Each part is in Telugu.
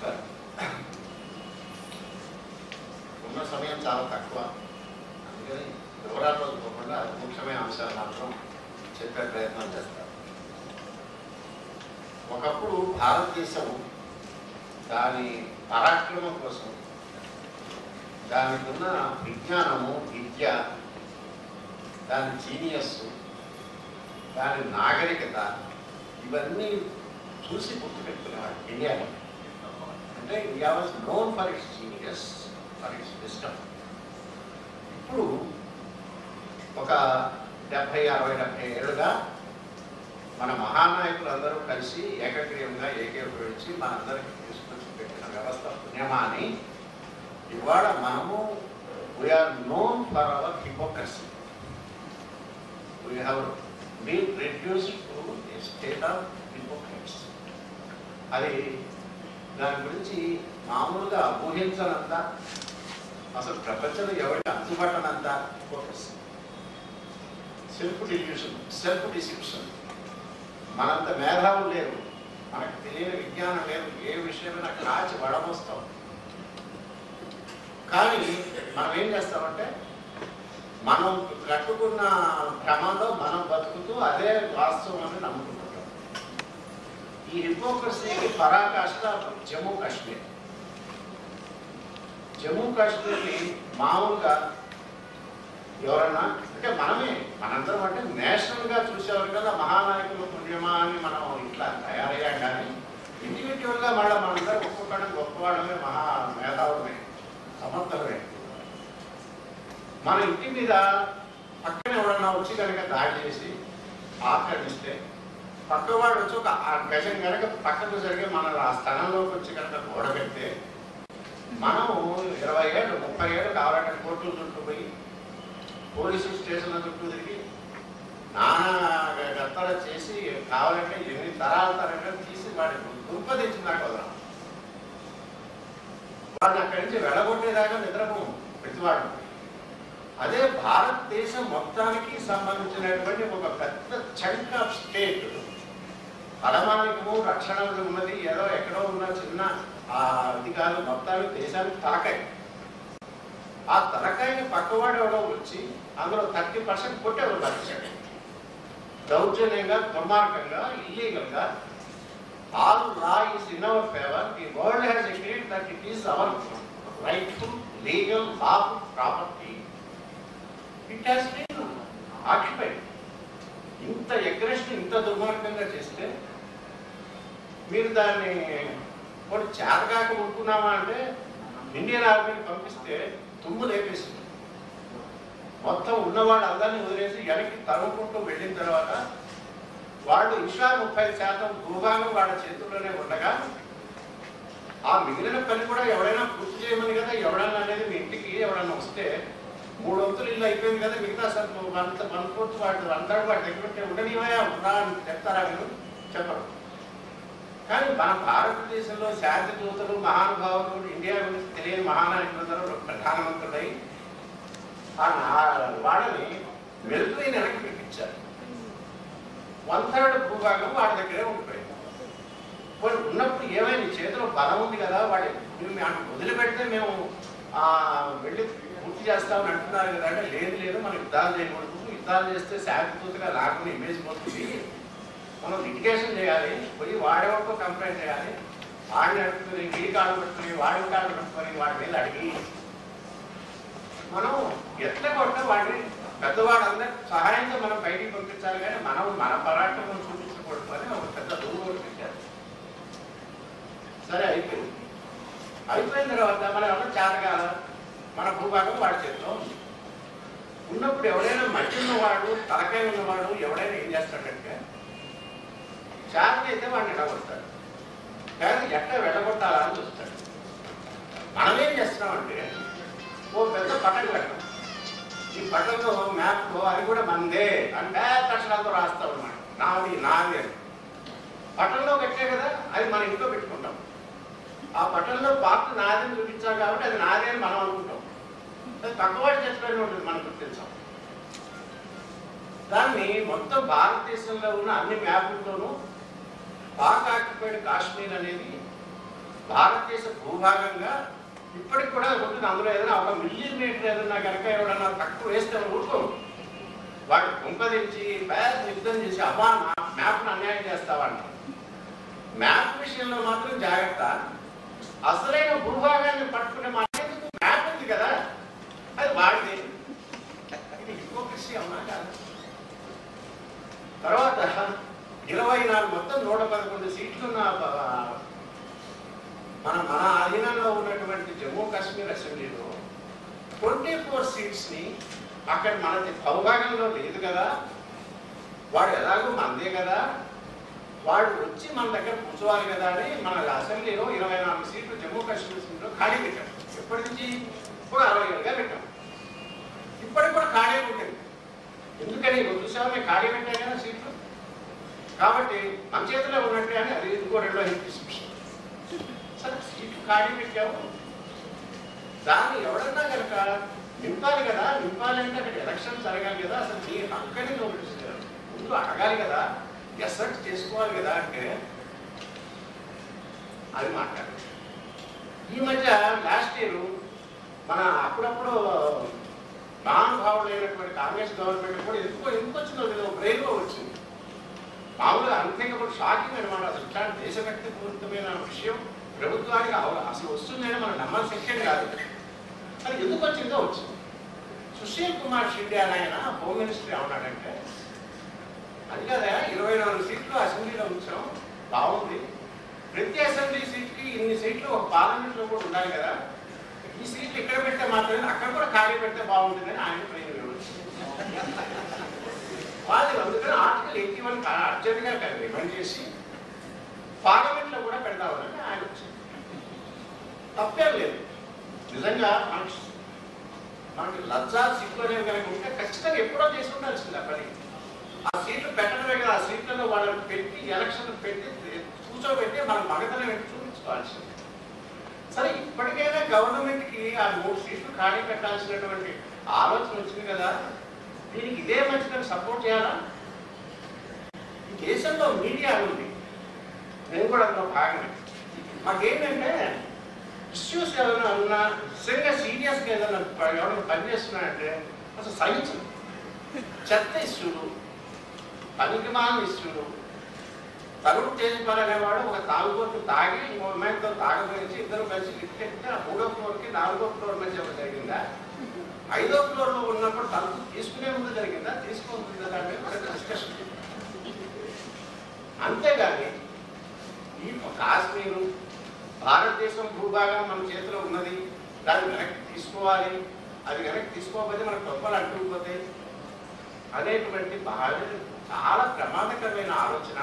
నమస్కారం ఉన్న సమయం చాలా తక్కువ అందుకని వివరాల్లో పోకుండా ముఖ్యమైన అంశాలు మాత్రం చెప్పే ప్రయత్నం చేస్తారు ఒకప్పుడు భారతదేశం దాని పరాక్రమం కోసం దానికి ఉన్న విజ్ఞానము విద్య దాని జీనియస్ దాని నాగరికత ఇవన్నీ చూసి గుర్తుపెట్టుకునేవాడు ఇండియాలో అంటే India was known for its genius for its system ఇప్పుడు ఒక డెబ్భై అరవై డెబ్భై ఏళ్ళుగా మన మహానాయకులు అందరూ కలిసి ఏకగ్రీయంగా ఏకీభవించి మనందరికీ తీసుకొచ్చి పెట్టిన వ్యవస్థ పుణ్యమాని ఇవాళ మనము we are known for our hypocrisy we have been reduced to state of hypocrisy అది దాని గురించి మామూలుగా ఊహించనంత అసలు ప్రపంచంలో ఎవరికి అందుబాటునంత hypocrisy self delusion self deception మనంత మేధావులు లేరు మనకు తెలియని విజ్ఞానం లేదు ఏ విషయమైనా కాచి వడమోస్తాం కానీ మనం ఏం చేస్తామంటే మనం కట్టుకున్న క్రమంలో మనం బతుకుతూ అదే వాస్తవం అని నమ్ముకుంటున్నాం ఈ హిపోక్రసీకి పరాకాష్ట జమ్మూ కాశ్మీర్ జమ్మూ కాశ్మీర్ని మామూలుగా ఎవరన్నా అంటే మనమే మనందరం అంటే నేషనల్ గా చూసేవారు కదా మహానాయకుల పుణ్యమా అని మనం ఇట్లా తయారయ్యాం కానీ ఇండివిజువల్ గా మళ్ళీ మనందరం ఒక్కొక్కడం గొప్పవాళ్ళమే మహా మేధావులమే సమర్థులమే మన ఇంటి మీద పక్కన ఎవరన్నా వచ్చి కనుక దాడి చేసి ఆక్రమిస్తే పక్కవాడు వచ్చి ఒక ఆ గజం కనుక పక్కకు జరిగి మన ఆ స్థలంలోకి వచ్చి కనుక గోడబెడితే మనం ఇరవై ఏళ్ళు ముప్పై ఏళ్ళు కావాలంటే కోర్టుల చుట్టూ పోయి పోలీసు స్టేషన్ల చుట్టూ తిరిగి నానా గత్తర చేసి కావాలంటే ఎన్ని తరాల తరంగా తీసి వాడి దుంప తెచ్చిందాక వదలం వాడిని అక్కడి నుంచి వెళ్ళగొట్టేదాకా నిద్రపోము ప్రతివాడు అదే భారతదేశం మొత్తానికి సంబంధించినటువంటి ఒక పెద్ద చంక్ ఆఫ్ స్టేట్ పరమాణికము రక్షణ ఉన్నది ఏదో ఎక్కడో ఉన్న చిన్న ఆ అధికారులు మొత్తానికి దేశానికి తలకాయ ఆ తలకాయని పక్కవాడు ఎవడో వచ్చి అందులో థర్టీ పర్సెంట్ కొట్టేవాడు పరిచాడు దౌర్జన్యంగా దుర్మార్గంగా ఇల్లీగల్గా all law is in our favour the world has agreed that it is our rightful legal lawful property it has been occupied ఇంత అగ్రెషన్ ఇంత దుర్మార్గంగా చేస్తే మీరు దాన్ని కొన్ని చేతకాక ఉంటున్నామా అంటే ఇండియన్ ఆర్మీని పంపిస్తే తుమ్ము లేపేసింది మొత్తం ఉన్నవాళ్ళు అందరినీ వదిలేసి వెనక్కి తరుముకుంటూ వెళ్ళిన తర్వాత వాళ్ళు ఇంకా ముప్పై శాతం భూభాగం వాళ్ళ చేతుల్లోనే ఉండగా ఆ మిగిలిన పని కూడా ఎవడైనా పూర్తి చేయమని కదా ఎవడన్నా అనేది మీ ఇంటికి ఎవడన్నా వస్తే మూడు వంతులు ఇల్లు అయిపోయింది కదా మిగతా సార్ అంత వన్ ఫోర్త్ వాడు అందరూ వాడి దగ్గర ఉంటే ఉండనివయా ఉన్నా అని చెప్తారా మీరు చెప్పరు కానీ మన భారతదేశంలో శాంతి దూతలు మహానుభావులు ఇండియా గురించి తెలియని మహానాయకులందరూ ప్రధానమంత్రులై ఆ నా- వాళ్ళని మిలిటరీని వెనక్కి పిలిపించారు వన్ థర్డ్ భూభాగం వాళ్ళ దగ్గరే ఉండిపోయింది వాళ్ళు ఉన్నప్పుడు ఏమైంది చేతిలో బలం ఉంది కదా వాడి మేము ఆమె వదిలిపెడితే మేము ఆ, వెళ్ళి పూర్తి చేస్తామని అంటున్నారు కదా అంటే లేదు లేదు మనం యుద్ధాలు చేయకూడదు యుద్ధాలు చేస్తే శాంతిదూతగా రాకుండా ఇమేజ్ పోతుంది మనం లిటిగేషన్ చేయాలి పోయి వాడేవాడితో కంప్లైంట్ చేయాలి వాడిని అడుగుతుంది ఈ కాళ్ళు పెట్టుకుని వాడి కాళ్ళు పెట్టుకొని వాడి మీద అడిగి మనం ఎట్లా కొట్ట వాడిని పెద్దవాడు అందరూ సహాయంతో మనం బయటికి పంపించాలి కానీ మనం మన పరాక్రమం చూపించకూడదు అని ఒక పెద్ద దూరం పెట్టారు సరే అయిపోయింది అయిపోయిన తర్వాత మనం ఎవరైనా చేతగాల మన భూభాగం వాడి చేతిలో ఉంది ఉన్నప్పుడు ఎవడైనా మట్టి ఉన్నవాడు తలకాయ ఉన్నవాడు ఎవడైనా ఏం చేస్తాడంటే చేత అయితే వాడిని ఎడగొడతాడు కానీ ఎట్ట వెళ్ళగొట్టాలా అని చూస్తాడు మనం ఏం చేస్తున్నామంటే ఓ పెద్ద పటం పెట్టడం ఈ పటంలో మ్యాప్లో అది కూడా మందే అంటే అక్షరాలతో రాస్తాం అన్నమాట నాది నాది అని పటంలో పెట్టే కదా అది మన ఇంట్లో పెట్టుకుంటాం ఆ పటంలో పార్ట్ నాదని చూపించాం కాబట్టి అది నాదే అని మనం అనుకుంటాం అది పక్కవాడి చేతిలోనే ఉంటుంది మనం గుర్తించాం దాన్ని మొత్తం భారతదేశంలో ఉన్న అన్ని మ్యాప్లతోనూ పాక్ ఆక్యుపైడ్ కాశ్మీర్ అనేది భారతదేశ భూభాగంగా ఇప్పటికి కూడా ఉంటుంది అందులో ఏదైనా ఒక మిల్లీమీటర్ ఏదైనా కనుక ఎవడన్నా తక్కువ వేస్తే ఊరుకోము వాడు కుంపదించి పెద్ద యుద్ధం చేసి అబ్బా నా మ్యాప్ను అన్యాయం చేస్తావంట మ్యాప్ విషయంలో మాత్రం జాగ్రత్త అసలైన భూభాగాన్ని పట్టుకునే మనకెందుకు మ్యాప్ ఉంది కదా అది వాడిది ఇది హిపోక్రసీ అవునా కాదా తర్వాత ఇరవై నాలుగు మొత్తం నూట పదకొండు సీట్లున్న ప- మన మన అధీనంలో ఉన్నటువంటి జమ్మూ కాశ్మీర్ అసెంబ్లీలో ట్వంటీ ఫోర్ సీట్స్ని అక్కడ మనది భౌభాగంలో లేదు కదా వాడు ఎలాగో మనదే కదా వాడు వచ్చి మన దగ్గర కూర్చోవాలి కదా అని మన అసెంబ్లీలో ఇరవై నాలుగు సీట్లు జమ్మూ కాశ్మీర్ సీట్లో ఖాళీ పెట్టాం ఎప్పటి నుంచి ఒక అరవై ఏళ్ళుగా పెట్టాం ఇప్పటికి కూడా ఖాళీ ఉంటుంది ఎందుకని ఇప్పుడు చూసావా మేము ఖాళీ పెట్టాం కదా సీట్లు కాబట్టి మన చేతిలో ఉన్నట్టే అని అది ఇంకో రెండో డిస్క్రిప్షన్ సరే సీట్లు ఖాళీ పెట్టాము దాన్ని ఎవడన్నా కనుక నింపాలి కదా నింపాలి అంటే అక్కడ ఎలక్షన్ జరగాలి కదా అసలు నీ హక్కని ఒకటి ముందు అడగాలి కదా ఎసెట్ చేసుకోవాలి కదా అంటే అది మాట్లాడాలి ఈ మధ్య లాస్ట్ ఇయర్ మన అప్పుడప్పుడు మహానుభావులైనటువంటి కాంగ్రెస్ గవర్నమెంట్ కూడా ఎందుకో ఎందుకు వచ్చిందో లేదో బ్రెయిన్లో వచ్చింది మామూలుగా అంతేకాకుండా షాకింగ్ అనమాట అసలు ఇట్లాంటి దేశభక్తి పూరితమైన విషయం ప్రభుత్వానికి అవ- అసలు వస్తుందని మనం నమ్మాల్సిన విషయం కాదు అది ఎందుకు వచ్చిందో వచ్చింది సుశీల్ కుమార్ షిండే అని ఆయన హోమ్ మినిస్టర్ ఏమన్నాడంటే అది కదా ఇరవై నాలుగు సీట్లు అసెంబ్లీలో ఉంచాం బాగుంది ప్రతి అసెంబ్లీ సీట్కి ఇన్ని సీట్లు ఒక పార్లమెంట్లో కూడా ఉండాలి కదా ఈ సీట్లు ఇక్కడ పెడితే మాత్రమే అక్కడ కూడా ఖాళీ పెడితే బాగుంటుందని ఆయన ప్రయోజనం వాళ్ళు అందుకని ఆర్టికల్ ఎయిటీ వన్ అర్జెంట్గా రిమైండ్ చేసి పార్లమెంట్లో కూడా పెడతామని ఆయన వచ్చింది తప్పేం లేదు నిజంగా మనకి మనకి లజ్జా సిగ్గు అనేవి కనుక ఉంటే ఖచ్చితంగా ఎప్పుడో చేసి ఉండాల్సింది ఆ పని ఆ సీట్లు పెట్టడమే కదా ఆ సీట్లలో వాళ్ళని పెట్టి ఎలక్షన్ పెట్టి కూర్చోబెట్టి మనం మగతనం పెట్టి చూపించుకోవాల్సింది సరే ఇప్పటికైనా గవర్నమెంట్కి ఆ మూడు సీట్లు ఖాళీ పెట్టాల్సినటువంటి ఆలోచన వచ్చింది కదా దీనికి ఇదే మంచిదని సపోర్ట్ చేయాలా ఈ దేశంలో మీడియా ఉంది నేను కూడా అందులో భాగమే మాకేంటంటే ఇష్యూస్ ఏదైనా ఉన్నా నిజంగా సీరియస్గా ఏదైనా ప- ఎవరైనా పనిచేస్తున్నాడంటే అసలు సహించదు చెత్త ఇష్యూలు పనికిమాల ఇష్యూలు తరుణ్ తేజ్పాల్ అనేవాడు ఒక తాగుబోతు తాగి ఇంకో అమ్మాయితో తాగబోయించి ఇద్దరు కలిసి లిఫ్ట్ ఎక్కితే ఆ మూడో ఫ్లోర్కి నాలుగో ఫ్లోర్ మధ్య ఒకటి జరిగిందా ఐదో ఫ్లోర్లో ఉన్నప్పుడు తలుపు తీసుకునే ముందు జరిగిందా తీసుకోకముందు కదా అంటే ఒక డిస్కషన్ అంతేగాని ఈ కాశ్మీరు భారతదేశం భూభాగం మన చేతిలో ఉన్నది దాన్ని వెనక్కి తీసుకోవాలి అది వెనక్కి తీసుకోకపోతే మనకు గొప్పలు అంటుకుపోతాయి అనేటువంటి బాగా చాలా ప్రమాదకరమైన ఆలోచన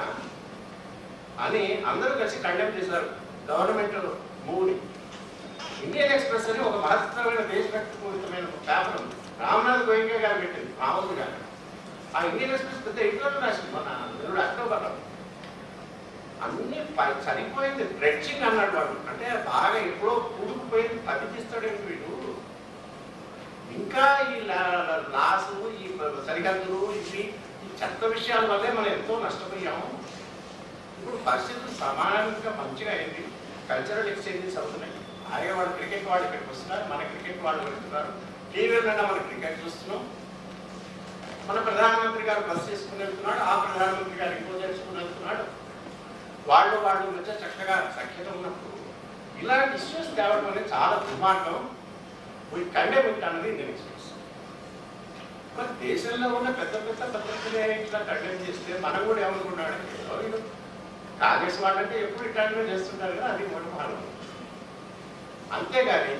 అని అందరూ కలిసి కండెమ్ చేశారు గవర్నమెంట్ మూవ్ని ఇండియన్ ఎక్స్ప్రెస్ అని ఒక మహత్తరమైన దేశభక్తి పూరితమైన ఒక పేపర్ ఉంది రామ్నాథ్ గోయింకా గారు పెట్టింది మామూలు గారు ఆ ఇండియన్ ఎక్స్ప్రెస్ పెద్ద ఇంట్లో రాసింది మన రెండు అక్టోబర్లో అన్ని పై- సరిపోయింది డ్రెడ్జింగ్ అన్నాడు వాడు అంటే బాగా ఎప్పుడో కూడుకుపోయింది పని తీస్తాడేంటి వీడు ఇంకా ఈ లా- లాసు ఈ సరిహద్దులు ఇవి ఈ చెత్త విషయాల వల్లే మనం ఎంతో నష్టపోయాము ఇప్పుడు పరిస్థితులు సమానంగా మంచిగా అయింది కల్చరల్ ఎక్స్చేంజెస్ అవుతున్నాయి అలాగే వాళ్ళు క్రికెట్ వాళ్ళు ఇక్కడికి వస్తున్నారు మన క్రికెట్ వాళ్ళు వెళ్తున్నారు టీవీలో మన క్రికెట్ చూస్తున్నాం మన ప్రధానమంత్రి గారు బస్ చేసుకుని వెళ్తున్నాడు ఆ ప్రధానమంత్రి గారు ఇంకో చేసుకుని వెళ్తున్నాడు వాళ్ళు వాళ్ళు మధ్య చక్కగా సఖ్యత ఉన్నప్పుడు ఇలాంటి ఇష్యూస్ తేవడం అనేది చాలా దుర్మార్గం వీ కండెమ్ ఇట్ అన్నది ఇండియన్ ఎక్స్ప్రెస్ మరి దేశంలో ఉన్న పెద్ద పెద్ద పత్రికలే ఇట్లా కండెమ్ చేస్తే మనం కూడా ఏమనుకున్నాడు ఏదో వీడు కాంగ్రెస్ వాళ్ళంటే ఎప్పుడు ఇట్లాంటివే చేస్తుంటారు కదా అది ఒకటి మనం అంతేగాని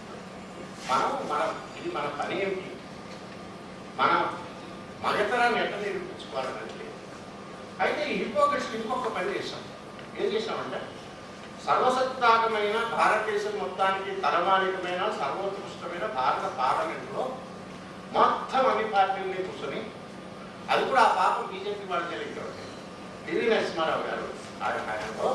మనం మనం ఇది మన పని ఏమిటి మనం మగతరాన్ని ఎట్లా నిరూపించుకోవాలన్నది లేదు. అయితే ఈ హిపోక్రట్స్ ఇంకొక పని చేశాం ఏం చేశామంటే సర్వసత్తాకమైన భారతదేశం మొత్తానికి తలమానికమైన సర్వోత్కృష్టమైన భారత పార్లమెంట్లో మొత్తం అన్ని పార్టీలని కూర్చొని అది కూడా ఆ పాపం బీజేపీ వాళ్ళు తెలియదు పివి నరసింహారావు గారు ఆయన హయాంలో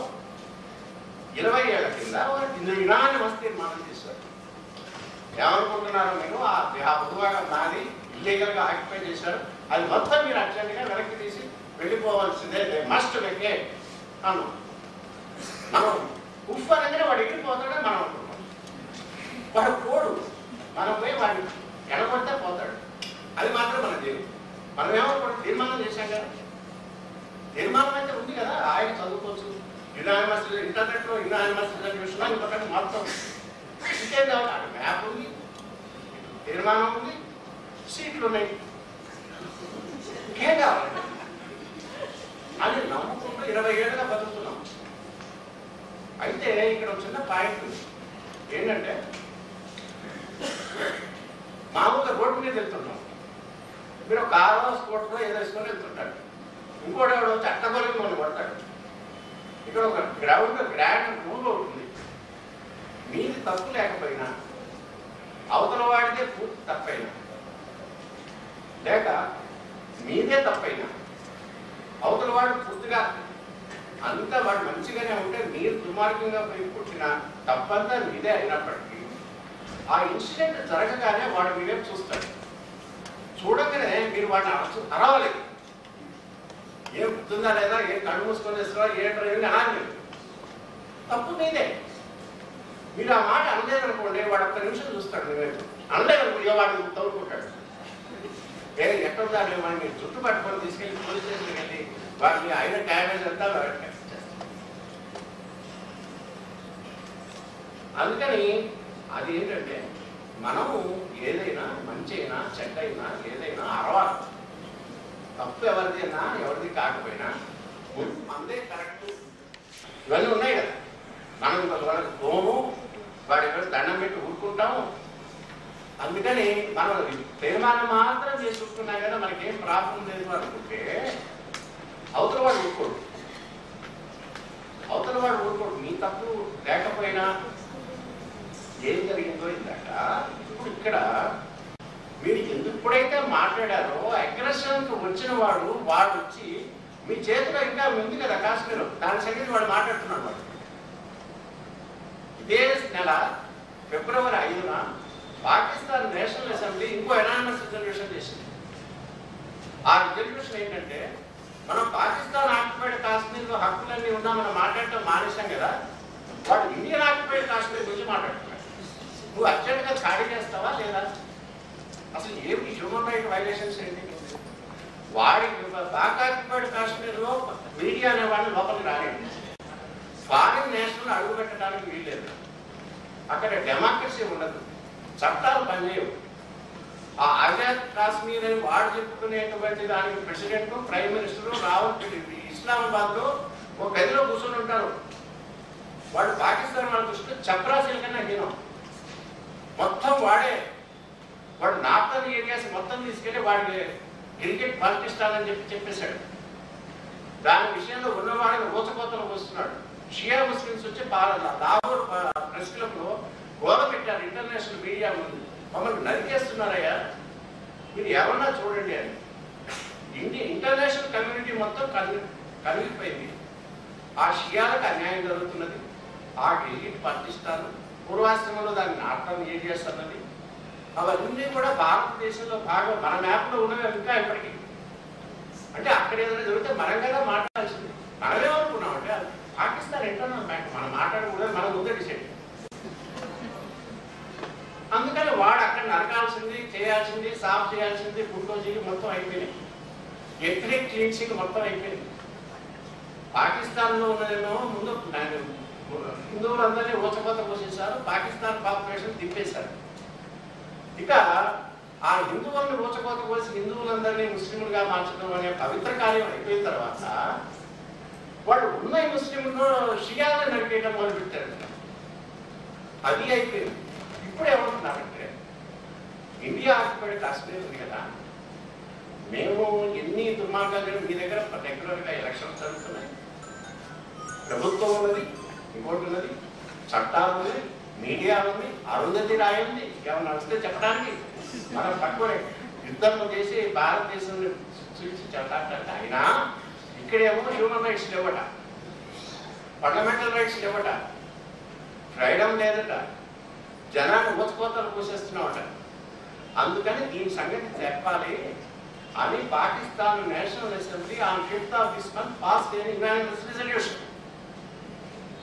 ఇరవై ఏళ్ల కింద యునానిమస్ తీర్మానం చేశారు ఏమనుకుంటున్నారు మీరు ఆ ఆ భూభాగం నాది ఇల్లీగల్ గా ఆక్యుపై చేశారు అది మొత్తం మీరు అర్జెంట్గా వెనక్కి తీసి వెళ్ళిపోవాల్సిందే దే మస్ట్ వెకేట్ అన్నాం మనం ఉఫ్ అనగానే వాడు ఎగిరిపోతాడని మనం అనుకుంటాం వాడు పోడు మనం పోయి వాడిని ఎడగొడితే పోతాడు అది మాత్రం మన దేవుడు మనం ఏమనుకోండి తీర్మానం చేశాం కదా తీర్మానం అయితే ఉంది కదా ఆయన చదువుకోవచ్చు యునానిమస్ ఇంటర్నెట్లో యునానిమస్ రిజర్వేషన్ ఇంకొకటి మొత్తం ఇంకేం కావాలి అక్కడ మ్యాప్ ఉంది తీర్మానం ఉంది సీట్లు ఉన్నాయి ఇంకేం కావాలి అని నమ్ముకుంటూ ఇరవై ఏళ్ళుగా బతుకుతున్నాం అయితే ఇక్కడ ఒక చిన్న పాయింట్ ఉంది ఏంటంటే మామూలుగా రోడ్డు మీద వెళ్తున్నాం మీరు ఒక కారో స్కూటరో ఏదో వేసుకొని వెళ్తుంటాడు ఇంకోటి ఎవడో వచ్చి అట్టగొలికి మనం కొడతాడు ఇక్కడ ఒక గ్రౌండ్ గ్రాండ్ రూల్ ఉంటుంది మీది తప్పు లేకపోయినా అవతల వాడిదే పూర్తి తప్పైనా లేక మీదే తప్పైనా అవతల వాడు పూర్తిగా అంతా వాడు మంచిగానే ఉంటే మీరు దుర్మార్గంగా పోయి పుట్టిన తప్పంతా మీదే అయినప్పటికీ ఆ ఇన్సిడెంట్ జరగగానే వాడు మీ వైపు చూస్తాడు చూడగానే మీరు వాడిని అరచు అరవాలి ఏం గుర్తుందా లేదా ఏం కళ్ళు మూసుకొని వేస్తారా ఏ డ్రైవింగ్ అనాలి తప్పు మీదే మీరు ఆ మాట అనలేదనుకోండి వాడు ఒక్క నిమిషం చూస్తాడు మీ వైపు అనలేదనుకో ఇక వాడు తవ్వుకుంటాడు ఏ ఎక్కడ దాని వాడిని జుట్టు పట్టుకొని తీసుకెళ్ళి పోలీస్ స్టేషన్కి వెళ్ళి వాడిని అయిన డ్యామేజ్ అంతా వాడికి చేస్తారు. అందుకని అది ఏంటంటే మనము ఏదైనా మంచి అయినా చెడ్డ అయినా ఏదైనా అరవాలి తప్పు ఎవరిదైనా ఎవరిది కాకపోయినా మందే కరెక్ట్ ఇవన్నీ ఉన్నాయి కదా మనం వాళ్ళకి తోము వాడి దగ్గర దండం పెట్టి ఊరుకుంటాము అందుకని మనం తీర్మానం మాత్రం చేసుకుంటున్నాం కదా మనకేం ప్రాబ్లం లేదు అనుకుంటే అవతల వాడు ఊరుకోడు అవతల వాడు ఊరుకోడు మీ తప్పు లేకపోయినా ఏం జరిగిందో ఇందాక ఇప్పుడు ఇక్కడ మీరు ఎందుకు ఎప్పుడైతే మాట్లాడారో అగ్రెషన్ వచ్చిన వాడు వాడు వచ్చి మీ చేతిలో ఇంకా ఉంది కదా కాశ్మీర్ దాని సంగతి వాడు మాట్లాడుతున్నాడు వాడు ఇదే నెల ఫిబ్రవరి ఐదున పాకిస్తాన్ నేషనల్ అసెంబ్లీ ఇంకో ఎనానమస్ రిజల్యూషన్ చేసింది ఆ రిజల్యూషన్ ఏంటంటే మనం పాకిస్తాన్ ఆక్యుపైడ్ కాశ్మీర్లో హక్కులన్నీ ఉన్నా మనం మాట్లాడటం మానేశాం కదా వాడు ఇండియన్ ఆక్యుపైడ్ కాశ్మీర్ గురించి మాట్లాడుతున్నాడు నువ్వు అర్జెంట్గా ఖాళీ చేస్తావా లేదా అసలు ఏమి హ్యూమన్ రైట్ వైలేషన్స్ ఏంటి వాడి పాక్ ఆక్యుపైడ్ కాశ్మీర్లో మీడియా అనే వాళ్ళు లోపలికి రాలేదు ఫారిన్ నేషనల్ అడుగు పెట్టడానికి వీల్లేదు అక్కడ డెమోక్రసీ ఉండదు చట్టాలు పనిచేయవు ఆ ఆజాద్ కాశ్మీర్ అని వాడు చెప్పుకునేటువంటి దానికి president prime minister Rawal Islamabad లో ఒక గదిలో కూర్చొని ఉంటారు వాడు పాకిస్తాన్ వాళ్ళ దృష్టిలో చప్రాసీల కన్నా హీనం మొత్తం వాడే వాడు నార్తన్ ఏరియాస్ మొత్తం తీసుకెళ్లి వాడికి క్రికెట్ పాకిస్తాన్ చెప్పి చెప్పేశాడు దాని విషయంలో ఉన్నవాడిని ఊచకోతలకు వస్తున్నాడు షియా ముస్లిమ్స్ వచ్చి లాహోర్ ప్రెస్ క్లబ్ లో గోడ పెట్టారు ఇంటర్నేషనల్ మీడియా ముందు మమ్మల్ని నరికేస్తున్నారయ్యా మీరు ఎవరన్నా చూడండి అని ఇండియా ఇంటర్నేషనల్ కమ్యూనిటీ మొత్తం కలి కలిగిపోయింది ఆ షియాలకు అన్యాయం జరుగుతున్నది ఆ గిల్గిట్ పాకిస్తాన్ పూర్వాశ్రమంలో దాన్ని నాటకం ఏరియాస్ అన్నది అవన్నీ కూడా భారతదేశంలో భాగం మన మ్యాప్లో ఉన్నవి ఇంకా ఇప్పటికీ అంటే అక్కడ ఏదైనా జరిగితే మనం కదా మాట్లాడాల్సింది మనమేమనుకున్నాం అంటే పాకిస్తాన్ ఇంటర్నల్ బ్యాంక్ మనం మాట్లాడకూడదు మనం ముందే డిసైడ్ అందుకని వాడు అక్కడ నరకాల్సింది చేయాల్సింది సాఫ్ చేయాల్సింది బుల్డోజీలు మొత్తం అయిపోయినాయి ఎథనిక్ క్లీన్సింగ్ మొత్తం అయిపోయింది పాకిస్తాన్లో ఉన్నదేమో ముందు హిందువులందరినీ ఊచకోత పోసేశారు పాకిస్తాన్ పాపులేషన్ తిప్పేశారు ఇక ఆ హిందువులను ఊచకోత పోసి హిందువులందరినీ ముస్లింలుగా మార్చడం అనే పవిత్ర కార్యం అయిపోయిన తర్వాత వాడు ఉన్న ఈ ముస్లింలు షియాలను నడిపేయడం మొదలు పెట్టారు అది అయిపోయింది ఇప్పుడు ఏమంటున్నారంటే ఇండియా ఆక్యుపైడ్ కాశ్మీర్ ఉంది కదా మేము ఎన్ని దుర్మార్గాలు మీ దగ్గర రెగ్యులర్గా ఎలక్షన్స్ జరుగుతున్నాయి ప్రభుత్వం ఉన్నది ఇంకోటి ఉన్నది చట్టాలు ఉన్నాయి మీడియా ఉంది అరుంధతి రాయి ఉంది ఏమన్నా వస్తే చెప్పడానికి మనం పట్టుకొని యుద్ధం చేసి భారతదేశం చూసి చెప్పాలంటే అయినా ఇక్కడేమో హ్యూమన్ రైట్స్ లేవట ఫండమెంటల్ రైట్స్ లేవట ఫ్రీడమ్ లేదట జనాన్ని ఊచకోతలు పోసేస్తున్నామట అందుకని దీని సంగతి చెప్పాలి అని Pakistan national assembly on fifth of this month pass resolution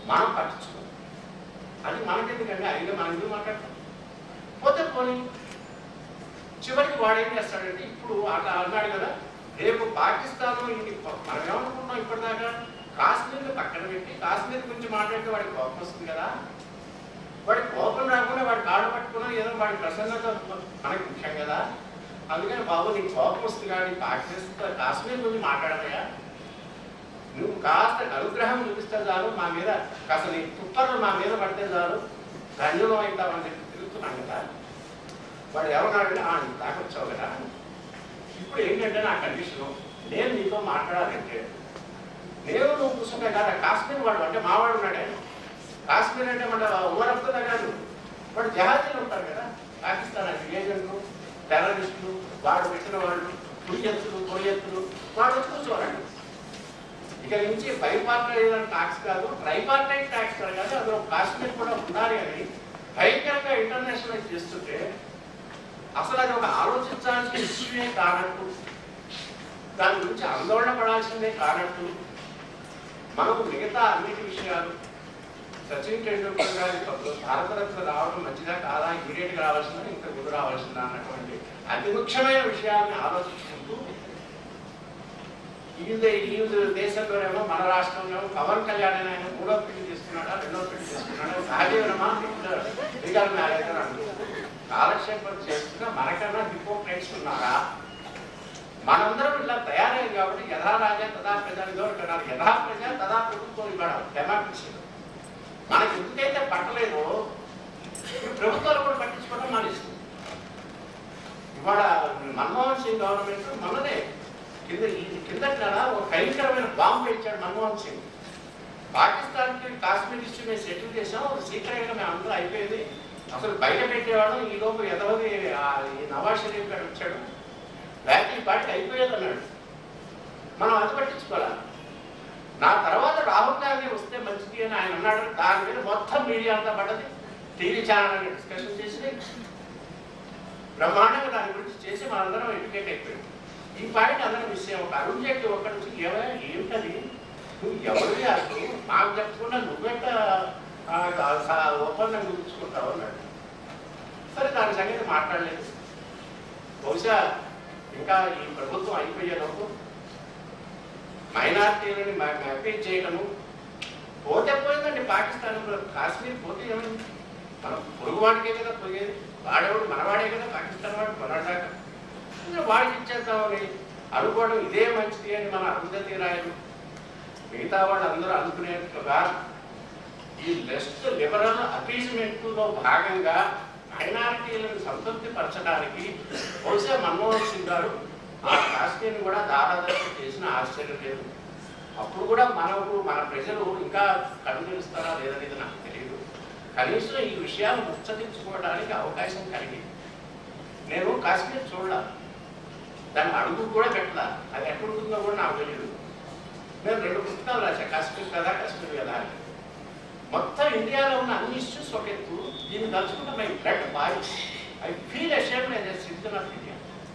మనం పట్టించుకోం అది మనకెందుకంటే అయినా మనం ఎందుకు మాట్లాడతాం పోతే పోనీ చివరికి వాడు ఏం చేస్తాడంటే ఇప్పుడు అట్లా అన్నాడు కదా రేపు పాకిస్తాన్ ఇది మనం ఏమనుకుంటున్నాం ఇప్పటిదాకా కాశ్మీర్ని పక్కన పెట్టి కాశ్మీర్ గురించి మాట్లాడితే వాడికి కోపం వస్తుంది కదా వాడి కోపం రాకుండా వాడి కాళ్ళు పట్టుకున్నా ఏదో వాడి ప్రసన్నత మనకి ముఖ్యం కదా అందుకని బాబు నీకు కోపం వస్తుంది కానీ పాకిస్తాన్ కాశ్మీర్ గురించి మాట్లాడతాయా నువ్వు కాస్త అనుగ్రహం చూపిస్తే చాలు మా మీద కాస్త నీ తుప్పర్లు మా మీద పడితే చాలు ధన్యులం అవుతామని చెప్పి తిరుగుతున్నాం కదా వాడు ఏమన్నాడు ఆ నీకు తాకొచ్చావు కదా ఇప్పుడు ఏంటంటే నా కండిషను నేను నీతో మాట్లాడాలంటే నేను నువ్వు కూర్చుంటే కదా కాశ్మీర్ వాడు అంటే మావాడు ఉన్నాడే కాశ్మీర్ అంటే మన ఊరంతా కాదు వాడు జహాజీలు ఉంటారు కదా పాకిస్తాన్ అంటే ఏజెంట్లు టెర్రరిస్టులు వాడు పెట్టిన వాళ్ళు కుడియత్తులు కొడియత్తులు వాడు వచ్చి కూర్చోవాలండి ఇక నుంచి బైపార్టైడ్ ట్యాక్స్ కాదు ట్రైపార్టైడ్ ట్యాక్స్ కాదు కానీ అందులో కాశ్మీర్ కూడా ఉండాలి అని భయంకరంగా ఇంటర్నేషనల్ చేస్తుంటే అసలు అది ఒక ఆలోచించాల్సిన ఇష్యూనే కానట్టు దాని గురించి ఆందోళన పడాల్సిందే కానట్టు మనం మిగతా అన్నిటి విషయాలు సచిన్ టెండూల్కర్ గారి భారతరత్న రావడం మంచిదా కాదా ఇమీడియట్ గా రావాల్సిందా ఇంకా ముందు రావాల్సిందా అన్నటువంటి అతి ముఖ్యమైన విషయాన్ని ఆలోచించుకుంటూ ఈ ఈ దేశంలోనేమో మన రాష్ట్రంలో పవన్ కళ్యాణ్ అని ఆయన మూడో పెళ్లి తీసుకున్నాడా రెండో పెళ్లి తీసుకున్నాడా సహజీవనమా లీగల్ మ్యారేజ్ అని అంటూ కాలక్షేపం చేస్తున్నా మనకన్నా హిపోక్రైట్స్ ఉన్నారా మనందరం ఇలా తయారయ్యాం కాబట్టి యథా రాజా తదా ప్రజా ఇదివరకు అన్నారు యథా ప్రజా తదా ప్రభుత్వం ఇవ్వడం డెమోక్రసీ మనకి ఎందుకైతే పట్టలేదో ఇప్పుడు ప్రభుత్వాలు కూడా పట్టించుకోవడం మానేస్తుంది ఇవాళ మన్మోహన్ సింగ్ గవర్నమెంట్ మొన్ననే కింద ఈ కిందటి నెల ఒక భయంకరమైన బాంబు ఇచ్చాడు మన్మోహన్ సింగ్ పాకిస్తాన్కి కాశ్మీర్ ఇష్యూ మేము సెటిల్ చేసాం సీక్రెట్గా మేము అందరూ అయిపోయింది అసలు బయట పెట్టేవాడు ఈ లోపు ఎదవది ఆ ఈ నవాజ్ షరీఫ్ గారు వచ్చాడు లేకపోతే ఈ పార్టీ అయిపోయేది అన్నాడు మనం అది పట్టించుకోవాలి నా తర్వాత రాహుల్ గాంధీ వస్తే మంచిది అని ఆయన అన్నాడు దాని మీద మొత్తం మీడియా అంతా పడ్డది టీవీ ఛానల్ డిస్కషన్ చేసి బ్రహ్మాండంగా దాని గురించి చేసి మనందరం ఎడ్యుకేట్ అయిపోయాం ఈ పాయింట్ అందరం మిస్ అయ్యాం ఒక అరుణ్ జైట్లీ ఒక్కడి నుంచి ఏమైనా ఏమిటది నువ్వు ఎవరివి అసలు నాకు చెప్పకుండా నువ్వెట్ట ఆ, స- ఒప్పందం కుదుర్చుకుంటావు అన్నాడు సరే దాని సంగతి మాట్లాడలేదు బహుశా ఇంకా ఈ ప్రభుత్వం అయిపోయేలోపు మైనార్టీలని మ్యాపేజ్ చేయడము పోతే పోయిందండి పాకిస్తాన్ కాశ్మీర్ పోతే ఏమైంది మనం పొరుగు వాడికే కదా పోయేది వాడేవాడు మనవాడే కదా పాకిస్తాన్ వాడు మనడాక ఇంకా వాడికి ఇచ్చేద్దామని అనుకోవడం ఇదే మంచిది అని మన అరుంధతి రాయలు మిగతా వాళ్ళు అందరూ అనుకునేట్టుగా ఈ లెస్ట్ లిబరల్ అపీజ్మెంట్లో భాగంగా మైనారిటీలను సంతృప్తి పరచడానికి బహుశా మన్మోహన్ సింగ్ గారు ఆ కాశ్మీర్ని కూడా దారాదర్శనం చేసిన ఆశ్చర్యం లేదు అప్పుడు కూడా మనకు మన ప్రజలు ఇంకా కనుగొనిస్తారా లేదనేది నాకు తెలియదు కనీసం ఈ విషయాలు ముచ్చటించుకోవడానికి అవకాశం కలిగింది నేను కాశ్మీర్ చూడాల దాన్ని అడుగు కూడా పెట్టాల అది ఎక్కడుంటుందో కూడా నాకు తెలియదు నేను రెండు పుస్తకాలు రాశా కాశ్మీర్ కదా కాశ్మీర్ కదా అని మొత్తం ఇండియాలో ఉన్న అన్ని ఇష్యూస్ ఒక ఎత్తు దీన్ని తలుచుకుంటే my blood boils I feel ashamed as a citizen of India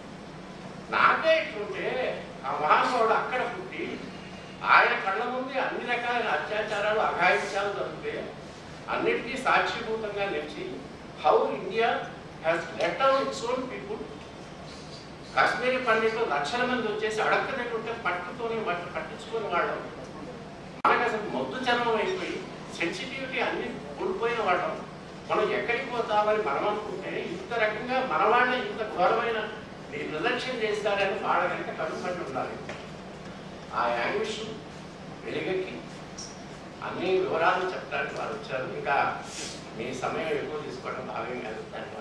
నాకే ఇట్లుంటే ఆ మహానుభావుడు అక్కడ పుట్టి ఆయన కళ్ళ ముందు అన్ని రకాలైన అత్యాచారాలు అఘాయిత్యాలు జరిగితే అన్నిటికీ సాక్షిభూతంగా నిలిచి how India has let out its own people Kashmiri పండితులు లక్షల మంది వచ్చేసి అడక్కనట్టుంటే పట్టుకొని వాటిని పట్టించుకొని వాళ్ళం మనకు అసలు మొద్దు చర్మం అయిపోయి సెన్సిటివిటీ అన్ని కూలిపోయిన వాళ్ళం మనం ఎక్కడికి పోతామని మనం అనుకుంటే ఇంత రకంగా మన వాళ్ళని ఇంత ఘోరమైన నిర్లక్ష్యం చేస్తారని వాళ్ళ కనుక కనుపడి ఉండాలి ఆ యాంగ్విష్ వెలుగెక్కి అన్ని వివరాలు చెప్పడానికి వారు వచ్చారు ఇంకా మీ సమయం ఎక్కువ తీసుకోవడం భావ్యం కాదు దాన్ని